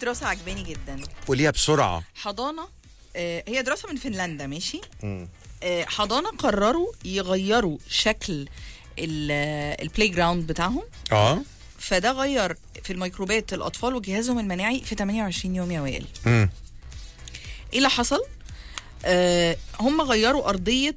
دراسه عجباني جدا قوليها بسرعه حضانه آه، هي دراسه من فنلندا ماشي مم. آه، حضانه قرروا يغيروا شكل البلاي جراوند بتاعهم اه فده غير في الميكروبات الاطفال وجهازهم المناعي في 28 يوم يا وائل مم. ايه اللي حصل آه هم غيروا ارضيه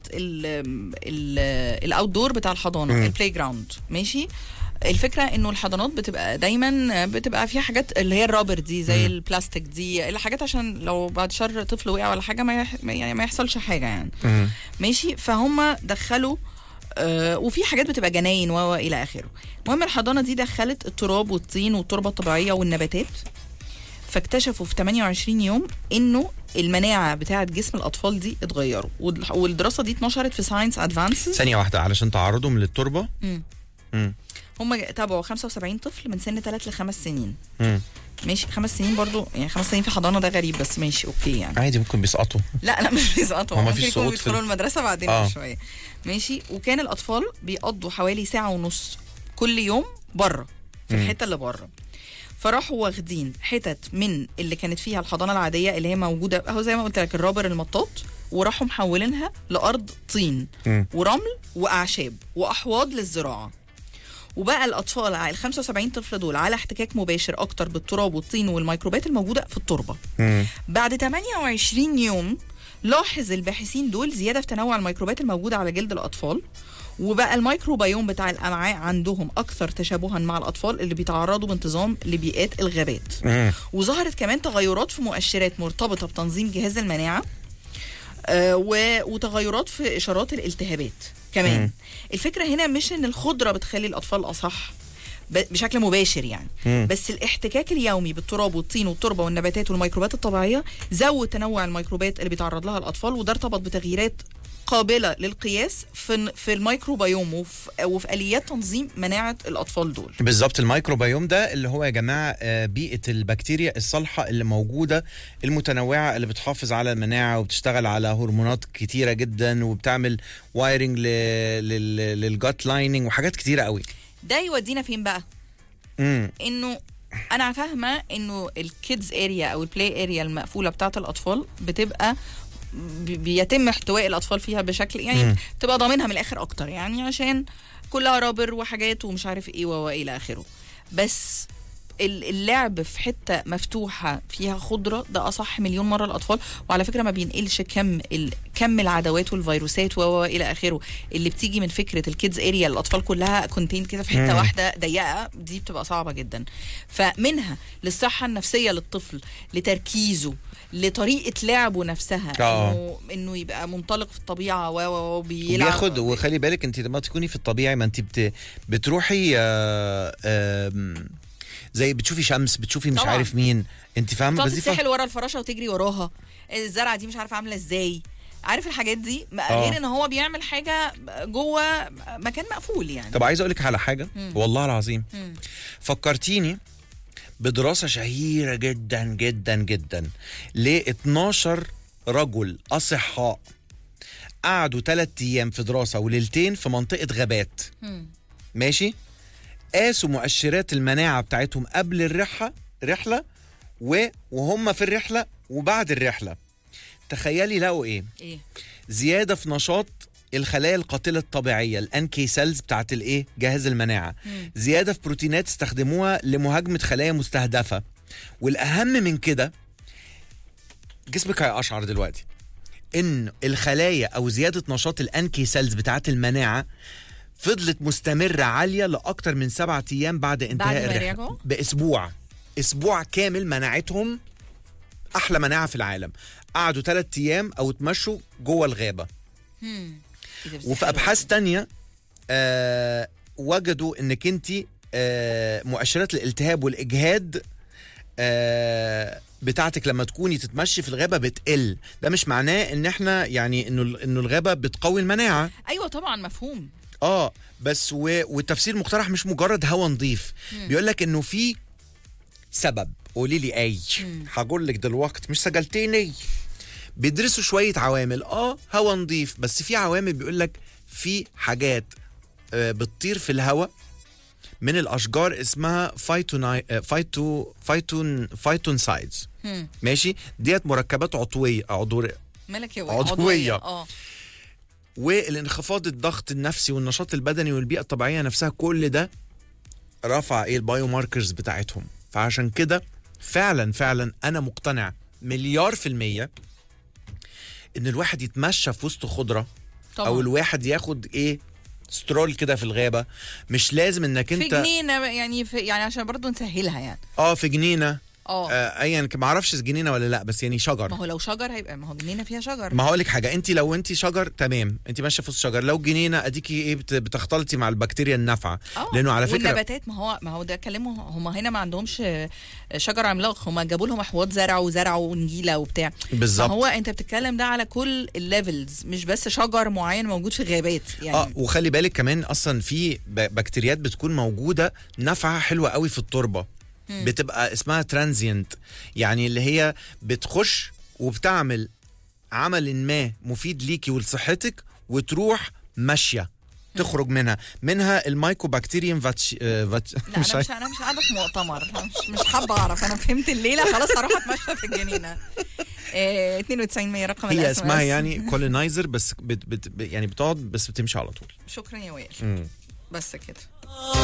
الاوت دور بتاع الحضانه مم. البلاي جراوند ماشي الفكره انه الحضانات بتبقى دايما بتبقى فيها حاجات اللي هي الرابر دي زي مم. البلاستيك دي الحاجات عشان لو بعد شر طفل وقع ولا حاجه ما يح... ما- يعني ما يحصلش حاجه يعني مم. ماشي فهم دخلوا آه وفي حاجات بتبقى جناين و و الى اخره المهم الحضانه دي دخلت التراب والطين والتربه الطبيعيه والنباتات فاكتشفوا في 28 يوم انه المناعه بتاعه جسم الاطفال دي اتغيروا والح- والدراسه دي اتنشرت في ساينس ادفانسز ثانيه واحده علشان تعرضهم للتربه مم. هم تابعوا 75 طفل من سن 3 ل 5 سنين مم. ماشي خمس سنين برضو يعني خمس سنين في حضانه ده غريب بس ماشي اوكي يعني عادي ممكن بيسقطوا لا لا مش بيسقطوا هو ما ممكن فيش يكونوا سقوط في بيدخلوا ال- المدرسه بعدين آه. بشويه ماشي وكان الاطفال بيقضوا حوالي ساعه ونص كل يوم بره في مم. الحته اللي بره فراحوا واخدين حتت من اللي كانت فيها الحضانه العاديه اللي هي موجوده اهو زي ما قلت لك الرابر المطاط وراحوا محولينها لارض طين مم. ورمل واعشاب واحواض للزراعه وبقى الاطفال ال 75 طفل دول على احتكاك مباشر اكتر بالتراب والطين والميكروبات الموجوده في التربه مم. بعد 28 يوم لاحظ الباحثين دول زياده في تنوع الميكروبات الموجوده على جلد الاطفال وبقى الميكروبيوم بتاع الامعاء عندهم اكثر تشابها مع الاطفال اللي بيتعرضوا بانتظام لبيئات الغابات مم. وظهرت كمان تغيرات في مؤشرات مرتبطه بتنظيم جهاز المناعه آه، و- وتغيرات في اشارات الالتهابات كمان مم. الفكره هنا مش ان الخضره بتخلي الاطفال اصح ب- بشكل مباشر يعني مم. بس الاحتكاك اليومي بالتراب والطين والتربه والنباتات والميكروبات الطبيعيه زود تنوع الميكروبات اللي بيتعرض لها الاطفال وده ارتبط بتغييرات قابله للقياس في في الميكروبيوم وفي, وفي اليات تنظيم مناعه الاطفال دول بالظبط الميكروبيوم ده اللي هو يا جماعه آه، بيئه البكتيريا الصالحه اللي موجوده المتنوعه اللي بتحافظ على المناعه وبتشتغل على هرمونات كتيره جدا وبتعمل وايرنج للجات لايننج وحاجات كتيره قوي ده يودينا فين بقى امم انه انا فاهمه انه الكيدز اريا او البلاي اريا المقفوله بتاعه الاطفال بتبقى بي- بيتم احتواء الاطفال فيها بشكل يعني مم. تبقى ضامنها من الاخر اكتر يعني عشان كلها رابر وحاجات ومش عارف ايه والى اخره بس ال- اللعب في حته مفتوحه فيها خضره ده اصح مليون مره الاطفال وعلى فكره ما بينقلش كم ال- كم العدوات والفيروسات و- والى اخره اللي بتيجي من فكره الكيدز اريا الاطفال كلها كونتين كده في حته مم. واحده ضيقه دي بتبقى صعبه جدا فمنها للصحه النفسيه للطفل لتركيزه لطريقه لعبه نفسها آه. انه انه يبقى منطلق في الطبيعه و و- وبيلعب بياخد وخلي بالك انت لما تكوني في الطبيعي ما انت بت بتروحي آه، آم، زي بتشوفي شمس بتشوفي مش طبعاً. عارف مين انت فاهمه تقعد بس دي ف- تتسحل ورا الفراشه وتجري وراها الزرعه دي مش عارفه عامله ازاي عارف الحاجات دي م- آه. غير ان هو بيعمل حاجه جوه مكان مقفول يعني طب عايز اقول لك على حاجه مم. والله العظيم مم. فكرتيني بدراسة شهيرة جدا جدا جدا ل 12 رجل أصحاء قعدوا ثلاث أيام في دراسة وليلتين في منطقة غابات مم. ماشي قاسوا مؤشرات المناعة بتاعتهم قبل الرحلة رحلة و- وهم في الرحلة وبعد الرحلة تخيلي لقوا ايه ايه زيادة في نشاط الخلايا القاتلة الطبيعية الانكي سيلز بتاعت الايه جهاز المناعة مم. زيادة في بروتينات استخدموها لمهاجمة خلايا مستهدفة والأهم من كده جسمك هيقشعر دلوقتي إن الخلايا أو زيادة نشاط الأنكي سيلز بتاعت المناعة فضلت مستمرة عالية لأكتر من سبعة أيام بعد انتهاء بعد ما الرحلة رجعوا؟ بأسبوع أسبوع كامل مناعتهم أحلى مناعة في العالم قعدوا ثلاثة أيام أو اتمشوا جوه الغابة مم. إيه ده بس وفي حلو ابحاث أوي. تانية آه وجدوا انك انت آه مؤشرات الالتهاب والاجهاد آه بتاعتك لما تكوني تتمشي في الغابه بتقل ده مش معناه ان احنا يعني انه انه الغابه بتقوي المناعه ايوه طبعا مفهوم اه بس و... والتفسير المقترح مش مجرد هوا نظيف بيقول لك انه في سبب قولي لي اي مم. هقول لك دلوقتي مش سجلتيني بيدرسوا شويه عوامل اه هوا نظيف بس في عوامل بيقول لك في حاجات آه، بتطير في الهواء من الاشجار اسمها فايتوناي آه، فايتو فايتون فايتونسايدز هم. ماشي ديت مركبات عضويه عضوريه مالك يا عضوية. اه والانخفاض الضغط النفسي والنشاط البدني والبيئه الطبيعيه نفسها كل ده رفع ايه البايو ماركرز بتاعتهم فعشان كده فعلا فعلا انا مقتنع مليار في الميه ان الواحد يتمشى في وسط خضره طبعا او الواحد ياخد ايه سترول كده في الغابه مش لازم انك في انت جنينه يعني في يعني عشان برضو نسهلها يعني اه في جنينه اه آه ايا كان- ما اعرفش جنينه ولا لا بس يعني شجر ما هو لو شجر هيبقى ما هو جنينه فيها شجر ما هقول لك حاجه انت لو انت شجر تمام انت ماشيه في وسط شجر لو جنينه اديكي ايه بت- بتختلطي مع البكتيريا النافعه اه لانه على فكره والنباتات ما هو ما هو ده كلمه هم هنا ما عندهمش شجر عملاق هم جابوا لهم احواض زرع وزرع ونجيله وبتاع بالظبط فهو انت بتتكلم ده على كل الليفلز مش بس شجر معين موجود في غابات يعني اه وخلي بالك كمان اصلا في ب- بكتيريات بتكون موجوده نافعه حلوه قوي في التربه بتبقى اسمها ترانزيانت يعني اللي هي بتخش وبتعمل عمل ما مفيد ليكي ولصحتك وتروح ماشيه تخرج منها منها المايكوبكتيريوم فاتش آه، فاتش لا انا مش انا مش قاعده في مؤتمر أنا مش مش حابه اعرف انا فهمت الليله خلاص هروح اتمشى في الجنينه آه 92 100 رقم هي ال SMS. اسمها يعني كولونايزر بس بت بت يعني بتقعد بس بتمشي على طول شكرا يا وائل مم. بس كده